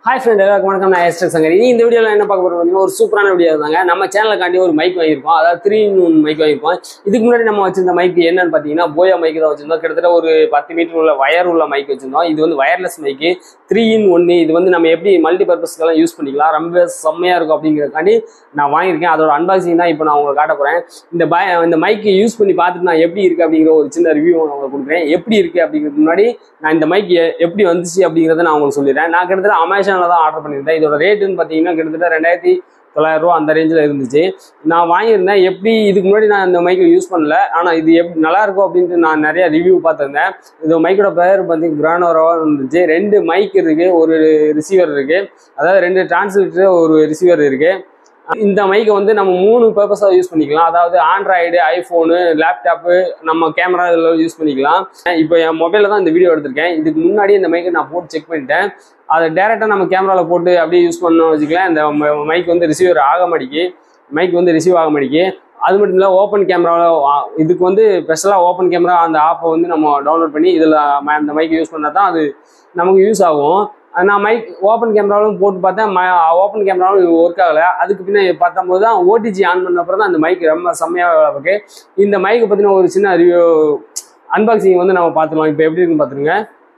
hi friend எல்லாருக்கும் வணக்கம் நான் எஸ்டர் சங்கர் இனி இந்த வீடியோவில் என்ன பார்க்க போறோம் பார்த்தீங்கன்னா ஒரு சூப்பரான வீடியோ தாங்க நம்ம சேனலுக்காண்டி ஒரு மைக் வாங்கியிருக்கோம் அதாவது த்ரீ இன் ஒன் மைக் வாங்கியிருக்கோம் இதுக்கு முன்னாடி நம்ம வச்சிருந்த மைக் என்னன்னு பார்த்தீங்கன்னா போயா மைக் தான் வச்சிருந்தோம் கிட்டத்தட்ட ஒரு பத்து மீட்டர் உள்ள வயர் உள்ள மைக் வச்சிருந்தோம் இது வந்து வயர்லெஸ் மைக்கு த்ரீ இன் ஒன்று இது வந்து நம்ம எப்படி மல்டி பர்பஸ்க்கெல்லாம் யூஸ் பண்ணிக்கலாம் ரொம்ப செம்மையாக இருக்கும் அப்படிங்கிறதுக்காண்டி நான் வாங்கியிருக்கேன் அதோட அன்பாக்சிங் தான் இப்போ நான் உங்களுக்கு காட்ட போகிறேன் இந்த பய இந்த மைக்கு யூஸ் பண்ணி பார்த்துட்டு நான் எப்படி இருக்குது அப்படிங்கிற ஒரு சின்ன ரிவ்யூ நான் உங்களுக்கு கொடுக்குறேன் எப்படி இருக்குது அப்படிங்கிறதுக்கு முன்னாடி நான் இந்த மைக் எப்படி வந்துச்சு அப்படிங்கிறத நான் உங்களுக்கு சொல்லிடுறேன் நான் கிட்டத்தட்ட அமேசானில் தான் ஆர்டர் பண்ணியிருந்தேன் இதோட ரேட்டுன்னு பார்த்தீங்கன்னா கிட்டத்தட்ட ரெண்டாயிரத்தி தொள்ளாயிரம் ரூபா அந்த ரேஞ்சில் இருந்துச்சு நான் வாங்கியிருந்தேன் எப்படி இதுக்கு முன்னாடி நான் இந்த மைக்கை யூஸ் பண்ணல ஆனால் இது எப் நல்லா இருக்கும் அப்படின்ட்டு நான் நிறைய ரிவ்யூ பார்த்துருந்தேன் இது மைக்கோட பேர் பார்த்தீங்கன்னா கிரானோராவாக இருந்துச்சு ரெண்டு மைக் இருக்குது ஒரு ரிசீவர் இருக்குது அதாவது ரெண்டு டிரான்ஸ்லேட்டர் ஒரு ரிசீவர் இருக்குது இந்த மைக்கை வந்து நம்ம மூணு பர்பஸாக யூஸ் பண்ணிக்கலாம் அதாவது ஆண்ட்ராய்டு ஐஃபோனு லேப்டாப்பு நம்ம கேமரா இதில் யூஸ் பண்ணிக்கலாம் இப்போ என் மொபைலில் தான் இந்த வீடியோ எடுத்திருக்கேன் இதுக்கு முன்னாடி இந்த மைக்கை நான் போட்டு செக் பண்ணிட்டேன் அதை டேரெக்டாக நம்ம கேமராவில் போட்டு அப்படியே யூஸ் பண்ணோம் வச்சுக்கலாம் இந்த மைக் வந்து ரிசீவர் ஆக மாட்டேங்கி மைக் வந்து ரிசீவ் ஆக மாட்டேங்கி அது மட்டும் இல்லை ஓப்பன் கேமராவில் இதுக்கு வந்து ஸ்பெஷலாக ஓப்பன் கேமரா அந்த ஆப்பை வந்து நம்ம டவுன்லோட் பண்ணி இதில் அந்த மைக் யூஸ் பண்ணால் தான் அது நமக்கு யூஸ் ஆகும் நான் மைக் ஓப்பன் கேமராவும் போட்டு பார்த்தேன் ஓப்பன் கேமராவும் ஒர்க் ஆகலை அதுக்கு பின்ன பார்த்தம்போது தான் ஓடிஜி ஆன் பண்ண அப்புறம் தான் அந்த மைக் ரொம்ப செம்மையாக வேலை பார்க்கு இந்த மைக்கை பற்றின ஒரு சின்ன ரிவ்யூ அன்பாக்சிங் வந்து நம்ம பார்த்துக்கலாம் இப்போ எப்படி இருக்குன்னு பார்த்துருங்க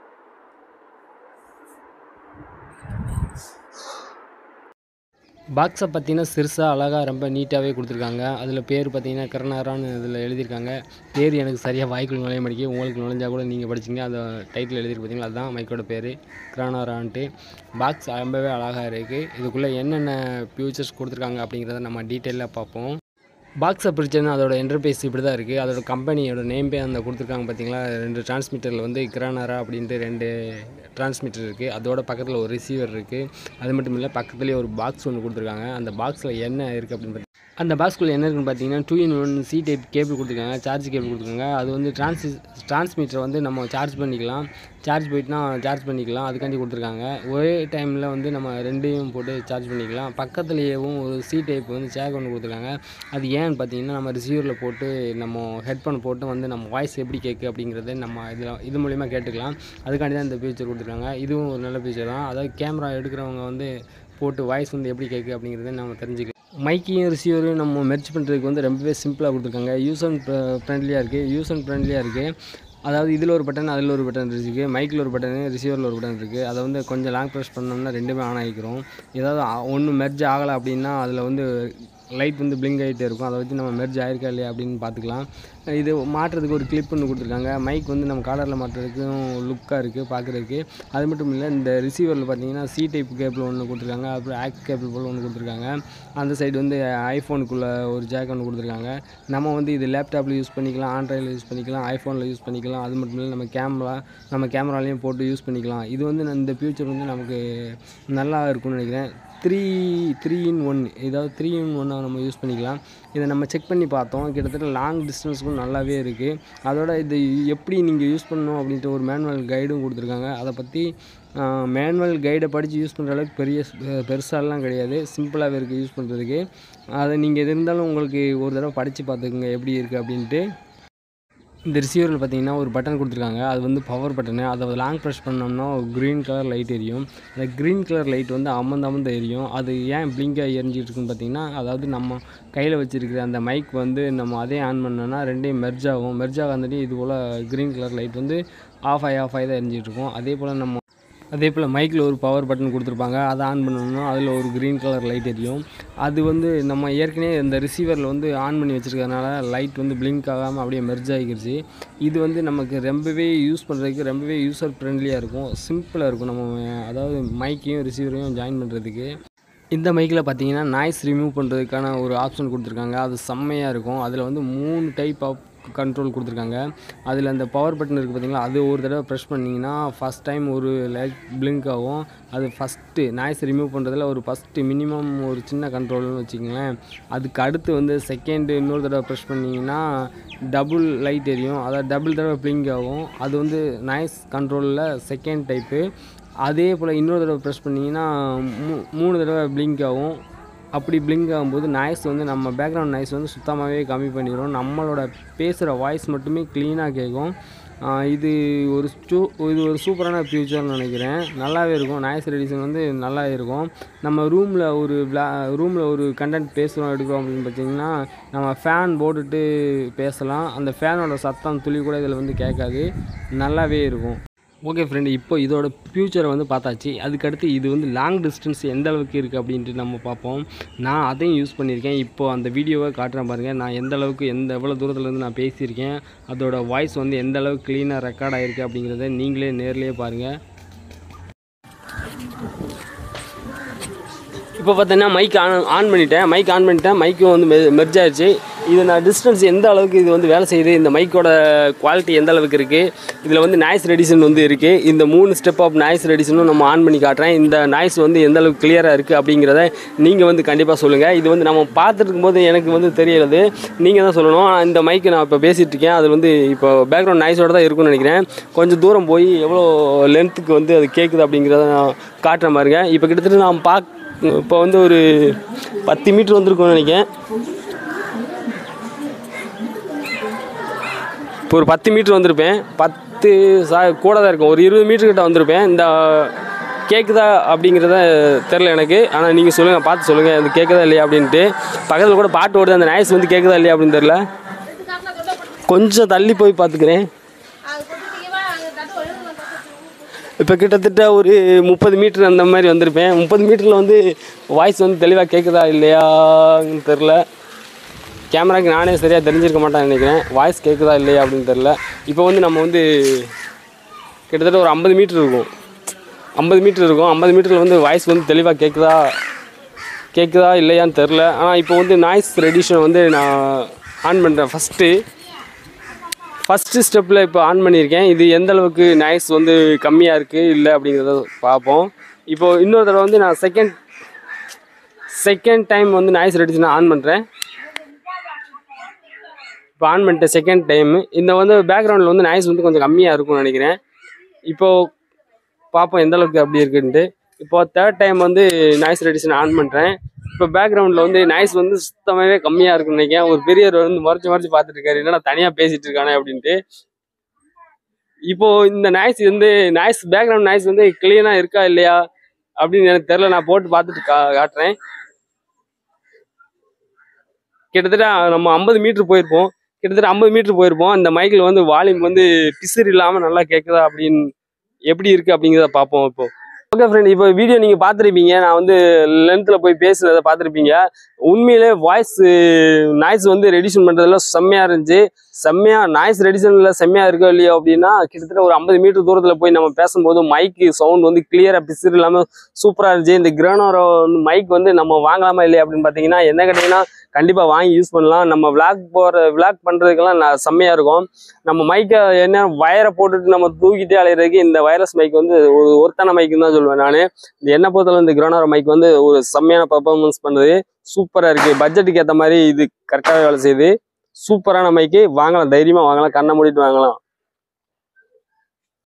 பாக்ஸை பார்த்தீங்கன்னா சிறுசாக அழகாக ரொம்ப நீட்டாகவே கொடுத்துருக்காங்க அதில் பேர் பார்த்தீங்கன்னா கருணாரான்னு இதில் எழுதியிருக்காங்க பேர் எனக்கு சரியாக வாய்க்குள் நுழைய மாட்டேங்கி உங்களுக்கு நுழைஞ்சா கூட நீங்கள் படிச்சிங்க அந்த டைட்டில் எழுதிருக்கு பார்த்தீங்களா அதுதான் மைக்கோட பேர் கிரானாரான்ட்டு பாக்ஸ் ரொம்பவே அழகாக இருக்குது இதுக்குள்ளே என்னென்ன ஃபியூச்சர்ஸ் கொடுத்துருக்காங்க அப்படிங்கிறத நம்ம டீட்டெயிலாக பார்ப்போம் பாக்ஸை பிரிச்சதுன்னா அதோட இன்டர்பேஸ் இப்படி தான் இருக்குது அதோட கம்பெனியோட நேம் பே அந்த கொடுத்துருக்காங்க பார்த்தீங்களா ரெண்டு டிரான்ஸ்மிட்டரில் வந்து கிரானாரா அப்படின்ட்டு ரெண்டு டிரான்ஸ்மிட்டர் இருக்குது அதோட பக்கத்தில் ஒரு ரிசீவர் இருக்குது அது மட்டும் இல்லை பக்கத்துலேயே ஒரு பாக்ஸ் ஒன்று கொடுத்துருக்காங்க அந்த பாக்ஸில் என்ன இருக்குது அப்படின்னு பார்த்தி- அந்த பாக்ஸ்குள்ளே என்ன இருக்குன்னு பார்த்தீங்கன்னா two in one C type cable கொடுத்துருக்காங்க சார்ஜ் கேபிள் கொடுத்துருக்காங்க அது வந்து டிரான்ஸ் டிரான்ஸ்மிட்டரை வந்து நம்ம சார்ஜ் பண்ணிக்கலாம் சார்ஜ் போயிட்டுனா சார்ஜ் பண்ணிக்கலாம் அதுக்காண்டி கொடுத்துருக்காங்க ஒரே டைமில் வந்து நம்ம ரெண்டையும் போட்டு சார்ஜ் பண்ணிக்கலாம் பக்கத்துலேயேவும் ஒரு சி டைப் வந்து சேக் ஒன்று கொடுத்துருக்காங்க அது ஏன்னு பார்த்தீங்கன்னா நம்ம ரிசீவரில் போட்டு நம்ம ஹெட்ஃபோன் போட்டு வந்து நம்ம வாய்ஸ் எப்படி கேட்கு அப்படிங்கிறத நம்ம இதில் இது மூலிமா கேட்டுக்கலாம் அதுக்காண்டி தான் இந்த ஃபீச்சர் கொடுத்துருக்காங்க இதுவும் ஒரு நல்ல ஃபீச்சர் தான் அதாவது கேமரா எடுக்கிறவங்க வந்து போட்டு வாய்ஸ் வந்து எப்படி கேட்கு அப்படிங்கிறத நம்ம தெரிஞ்சுக்கலாம் மைக்கையும் ரிசீவரையும் நம்ம மெர்ச் பண்ணுறதுக்கு வந்து ரொம்பவே சிம்பிளாக கொடுத்துருக்காங்க யூஸ் அண்ட் ஃப்ரெண்ட்லியாக இருக்குது யூஸ் அண்ட் ஃப்ரெண்ட்லியாக இருக்குது அதாவது இதில் ஒரு பட்டன் அதில் ஒரு பட்டன் இருக்குது மைக்கில் ஒரு பட்டன் ரிசீவரில் ஒரு பட்டன் இருக்குது அதை வந்து கொஞ்சம் லாங் ப்ரெஸ் பண்ணோம்னா ரெண்டுமே ஆன் ஆகிக்கிறோம் ஏதாவது ஒன்று மெர்ஜ் ஆகலை அப்படின்னா அதில் வந்து லைட் வந்து பிளிங்க் ஆகிட்டே இருக்கும் அதை வச்சு நம்ம மெர்ஜ் ஆயிருக்கா இல்லையா அப்படின்னு பார்த்துக்கலாம் இது மாட்டுறதுக்கு ஒரு கிளிப் ஒன்று கொடுத்துருக்காங்க மைக் வந்து நம்ம காலரில் மாட்டுறதுக்கும் லுக்காக இருக்குது பார்க்குறதுக்கு அது மட்டும் இல்லை இந்த ரிசீவரில் பார்த்தீங்கன்னா சி டைப் கேபிள் ஒன்று கொடுத்துருக்காங்க அப்புறம் ஆக்ட் கேபிள் போல் ஒன்று கொடுத்துருக்காங்க அந்த சைடு வந்து ஐஃபோனுக்குள்ளே ஒரு ஜாக் ஒன்று கொடுத்துருக்காங்க நம்ம வந்து இது லேப்டாப்பில் யூஸ் பண்ணிக்கலாம் ஆண்ட்ராய்டில் யூஸ் பண்ணிக்கலாம் ஐஃபோனில் யூஸ் பண்ணிக்கலாம் அது மட்டும் இல்லை நம்ம கேமரா நம்ம கேமராலையும் போட்டு யூஸ் பண்ணிக்கலாம் இது வந்து இந்த ஃபியூச்சர் வந்து நமக்கு நல்லா இருக்கும்னு நினைக்கிறேன் த்ரீ த்ரீ இன் ஒன் ஏதாவது த்ரீ இன் ஒன்னாக நம்ம யூஸ் பண்ணிக்கலாம் இதை நம்ம செக் பண்ணி பார்த்தோம் கிட்டத்தட்ட லாங் டிஸ்டன்ஸுக்கும் நல்லாவே இருக்குது அதோட இது எப்படி நீங்கள் யூஸ் பண்ணணும் அப்படின்ட்டு ஒரு மேனுவல் கைடும் கொடுத்துருக்காங்க அதை பற்றி மேனுவல் கைடை படித்து யூஸ் பண்ணுற அளவுக்கு பெரிய பெருசாலாம் கிடையாது சிம்பிளாகவே இருக்குது யூஸ் பண்ணுறதுக்கு அதை நீங்கள் எது இருந்தாலும் உங்களுக்கு ஒரு தடவை படித்து பார்த்துக்குங்க எப்படி இருக்குது அப்படின்ட்டு இந்த ரிசீவரில் பார்த்தீங்கன்னா ஒரு பட்டன் கொடுத்துருக்காங்க அது வந்து பவர் பட்டனு அதை லாங் ப்ரெஸ் பண்ணோம்னா ஒரு க்ரீன் கலர் லைட் எரியும் அந்த க்ரீன் கலர் லைட் வந்து அமர்ந்து அமர்ந்து எரியும் அது ஏன் பிளிங்காக எரிஞ்சிட்டு இருக்குன்னு பார்த்தீங்கன்னா அதாவது நம்ம கையில் வச்சிருக்கிற அந்த மைக் வந்து நம்ம அதே ஆன் பண்ணோன்னா ரெண்டையும் மெர்ஜ் ஆகும் மெர்ஜ் ஆகாந்தாட்டி இது போல் க்ரீன் கலர் லைட் வந்து ஆஃப் ஆகி ஆஃப் ஆகி தான் எரிஞ்சிட்டு இருக்கும் அதே போல் நம்ம அதே போல் மைக்கில் ஒரு பவர் பட்டன் கொடுத்துருப்பாங்க அதை ஆன் பண்ணணும்னா அதில் ஒரு க்ரீன் கலர் லைட் எரியும் அது வந்து நம்ம ஏற்கனவே இந்த ரிசீவரில் வந்து ஆன் பண்ணி வச்சுருக்கறனால லைட் வந்து பிளிங்க் ஆகாமல் அப்படியே மெர்ஜ் ஆகிருச்சு இது வந்து நமக்கு ரொம்பவே யூஸ் பண்ணுறதுக்கு ரொம்பவே யூசர் ஃப்ரெண்ட்லியாக இருக்கும் சிம்பிளாக இருக்கும் நம்ம அதாவது மைக்கையும் ரிசீவரையும் ஜாயின் பண்ணுறதுக்கு இந்த மைக்கில் பார்த்தீங்கன்னா நாய்ஸ் ரிமூவ் பண்ணுறதுக்கான ஒரு ஆப்ஷன் கொடுத்துருக்காங்க அது செம்மையாக இருக்கும் அதில் வந்து மூணு டைப் ஆஃப் கண்ட்ரோல் கொடுத்துருக்காங்க அதில் அந்த பவர் பட்டன் இருக்குது பார்த்தீங்களா அது ஒரு தடவை ப்ரெஸ் பண்ணிங்கன்னா ஃபஸ்ட் டைம் ஒரு லைட் பிளிங்க் ஆகும் அது ஃபஸ்ட்டு நாய்ஸ் ரிமூவ் பண்ணுறதுல ஒரு ஃபஸ்ட்டு மினிமம் ஒரு சின்ன கண்ட்ரோல்னு வச்சுக்கோங்களேன் அதுக்கு அடுத்து வந்து செகண்டு இன்னொரு தடவை ப்ரெஸ் பண்ணிங்கன்னா டபுள் லைட் எரியும் அதாவது டபுள் தடவை பிளிங்க் ஆகும் அது வந்து நாய்ஸ் கண்ட்ரோலில் செகண்ட் டைப்பு அதே போல் இன்னொரு தடவை ப்ரெஸ் பண்ணிங்கன்னா மூ மூணு தடவை பிளிங்க் ஆகும் அப்படி பிளிங்க் ஆகும்போது நாய்ஸ் வந்து நம்ம பேக்ரவுண்ட் நாய்ஸ் வந்து சுத்தமாகவே கம்மி பண்ணிடும் நம்மளோட பேசுகிற வாய்ஸ் மட்டுமே க்ளீனாக கேட்கும் ஆஹ் இது ஒரு ஸ்டூ இது ஒரு சூப்பரான ஃபியூச்சர்னு நினைக்கிறேன் நல்லாவே இருக்கும் நாய்ஸ் ரெடியூஷன் வந்து நல்லா இருக்கும் நம்ம ரூமில் ஒரு விளா ரூமில் ஒரு கண்டென்ட் பேசுகிறோம் எடுக்கிறோம் அப்படின்னு பார்த்தீங்கன்னா நம்ம ஃபேன் போட்டுட்டு பேசலாம் அந்த ஃபேனோட சத்தம் துளி கூட இதில் வந்து கேட்காது நல்லாவே இருக்கும் ஓகே ஃப்ரெண்டு இப்போ இதோட ஃப்யூச்சரை வந்து பார்த்தாச்சு அதுக்கடுத்து இது வந்து லாங் டிஸ்டன்ஸ் எந்த அளவுக்கு இருக்குது அப்படின்ட்டு நம்ம பார்ப்போம் நான் அதையும் யூஸ் பண்ணியிருக்கேன் இப்போ அந்த வீடியோவை காட்டுறேன் பாருங்கள் நான் எந்த அளவுக்கு எந்த எவ்வளோ தூரத்துலேருந்து நான் பேசியிருக்கேன் அதோட வாய்ஸ் வந்து எந்த அளவுக்கு க்ளீனாக ரெக்கார்ட் ஆகிருக்கு அப்படிங்கிறத நீங்களே நேர்லேயே பாருங்கள் இப்போ பார்த்தீங்கன்னா மைக் ஆன் ஆன் பண்ணிட்டேன் மைக் ஆன் பண்ணிட்டேன் மைக்கும் வந்து மெ மெர்ஜ் ஆயிடுச்சு இது நான் டிஸ்டன்ஸ் எந்த அளவுக்கு இது வந்து வேலை செய்யுது இந்த மைக்கோட குவாலிட்டி எந்த அளவுக்கு இருக்குது இதில் வந்து நாய்ஸ் ரெடிஷன் வந்து இருக்குது இந்த மூணு ஸ்டெப் ஆஃப் நாய்ஸ் ரெடிஷனும் நம்ம ஆன் பண்ணி காட்டுறேன் இந்த நாய்ஸ் வந்து எந்த அளவுக்கு கிளியராக இருக்குது அப்படிங்கிறத நீங்கள் வந்து கண்டிப்பாக சொல்லுங்கள் இது வந்து நம்ம பார்த்துட்டு இருக்கும்போது எனக்கு வந்து தெரியறது நீங்கள் தான் சொல்லணும் ஆனா, இந்த மைக்கு நான் இப்போ பேசிகிட்டு இருக்கேன் அது வந்து இப்போ பேக்ரவுண்ட் நாய்ஸோட தான் இருக்கும்னு நினைக்கிறேன் கொஞ்சம் தூரம் போய் எவ்வளோ லென்த்துக்கு வந்து அது கேட்குது அப்படிங்கிறத நான் காட்டுறேன் பாருங்க இப்போ கிட்டத்தட்ட நான் பாக் இப்போ வந்து ஒரு பத்து மீட்ரு வந்திருக்கும்னு நினைக்கிறேன் இப்போ ஒரு பத்து மீட்ரு வந்திருப்பேன் பத்து சா கூட தான் இருக்கும் ஒரு இருபது மீட்ரு கிட்ட வந்திருப்பேன் இந்த கேட்குதா அப்படிங்கிறத தெரில எனக்கு ஆனால் நீங்கள் சொல்லுங்கள் பார்த்து சொல்லுங்கள் அது கேட்குதா இல்லையா அப்படின்ட்டு பக்கத்தில் கூட பாட்டு ஓடுது அந்த நாய்ஸ் வந்து கேட்குதா இல்லையா அப்படின்னு தெரில கொஞ்சம் தள்ளி போய் பார்த்துக்கிறேன் இப்போ கிட்டத்தட்ட ஒரு முப்பது மீட்டர் அந்த மாதிரி வந்திருப்பேன் முப்பது மீட்டரில் வந்து வாய்ஸ் வந்து தெளிவாக கேட்குதா இல்லையான்னு தெரில கேமராக்கு நானே சரியாக தெரிஞ்சிருக்க மாட்டேன்னு நினைக்கிறேன் வாய்ஸ் கேட்குதா இல்லையா அப்படின்னு தெரில இப்போ வந்து நம்ம வந்து கிட்டத்தட்ட ஒரு ஐம்பது மீட்டர் இருக்கும் ஐம்பது மீட்டர் இருக்கும் ஐம்பது மீட்டரில் வந்து வாய்ஸ் வந்து தெளிவாக கேட்குதா கேட்குதா இல்லையான்னு தெரில ஆனால் இப்போ வந்து நாய்ஸ் ரெடியூஷன் வந்து நான் ஆன் பண்ணுறேன் ஃபஸ்ட்டு ஃபஸ்ட்டு ஸ்டெப்பில் இப்போ ஆன் பண்ணியிருக்கேன் இது எந்த அளவுக்கு நாய்ஸ் வந்து கம்மியாக இருக்குது இல்லை அப்படிங்கிறத பார்ப்போம் இப்போ இன்னொரு தடவை வந்து நான் செகண்ட் செகண்ட் டைம் வந்து நாய்ஸ் ரெடியூஷன் ஆன் பண்ணுறேன் இப்போ ஆன் பண்ணிட்டேன் செகண்ட் டைம் இந்த வந்து பேக்ரவுண்டில் வந்து நாய்ஸ் வந்து கொஞ்சம் கம்மியாக இருக்கும்னு நினைக்கிறேன் இப்போது பார்ப்போம் எந்த அளவுக்கு அப்படி இருக்குன்ட்டு இப்போ தேர்ட் டைம் வந்து நாய்ஸ் ரெடியூஷன் ஆன் பண்ணுறேன் இப்போ பேக்ரவுண்டில் வந்து நாய்ஸ் வந்து சுத்தமாகவே கம்மியாக இருக்கும்னு நினைக்கிறேன் ஒரு பெரியவர் வந்து மறைச்சு மறைச்சு பார்த்துட்டு இருக்காரு என்னடா தனியாக பேசிட்டு இருக்கானே அப்படின்ட்டு இப்போ இந்த நாய்ஸ் வந்து நாய்ஸ் பேக்ரவுண்ட் நாய்ஸ் வந்து கிளீனாக இருக்கா இல்லையா அப்படின்னு எனக்கு தெரில நான் போட்டு பார்த்துட்டு கா காட்டுறேன் கிட்டத்தட்ட நம்ம ஐம்பது மீட்டர் போயிருப்போம் கிட்டத்தட்ட ஐம்பது மீட்டர் போயிருப்போம் அந்த மைக்கில் வந்து வால்யூம் வந்து பிசர் இல்லாமல் நல்லா கேட்குதா அப்படின்னு எப்படி இருக்குது அப்படிங்கிறத பார்ப்போம் இப்போ ஓகே ஃப்ரெண்ட் இப்போ வீடியோ நீங்கள் பார்த்துருப்பீங்க நான் வந்து லென்த்தில் போய் பேசுனதை பார்த்துருப்பீங்க உண்மையிலே வாய்ஸ் நாய்ஸ் வந்து ரெடியூஷன் பண்ணுறதுல செம்மையாக இருந்துச்சு செம்மையாக நாய்ஸ் ரெடியூஷனில் செம்மையாக இருக்கோ இல்லையோ அப்படின்னா கிட்டத்தட்ட ஒரு ஐம்பது மீட்டர் தூரத்தில் போய் நம்ம பேசும்போது மைக்கு சவுண்ட் வந்து கிளியராக பிசிறு இல்லாமல் சூப்பராக இருந்துச்சு இந்த கிரானோரோ மைக் வந்து நம்ம வாங்கலாமா இல்லையா அப்படின்னு பார்த்தீங்கன்னா என்ன கேட்டிங்கன்னா கண்டிப்பாக வாங்கி யூஸ் பண்ணலாம் நம்ம விளாக் போகிற விளாக் பண்ணுறதுக்கெல்லாம் நான் செம்மையாக இருக்கும் நம்ம மைக்கை என்ன வயரை போட்டுட்டு நம்ம தூக்கிட்டே அலையிறதுக்கு இந்த வயர்லெஸ் மைக் வந்து ஒரு ஒருத்தான மைக்குன்னு தான் சொல்லுவேன் நான் இந்த என்ன பொறுத்தளவு இந்த கிரானோரோ மைக் வந்து ஒரு செம்மையான பர்ஃபார்மன்ஸ் பண்ணுது சூப்பராக இருக்குது பட்ஜெட்டுக்கு ஏற்ற மாதிரி இது கரெக்டாக வேலை செய்யுது சூப்பரான மைக்கு வாங்கலாம் தைரியமாக வாங்கலாம் கண்ணை மூடிட்டு வாங்கலாம்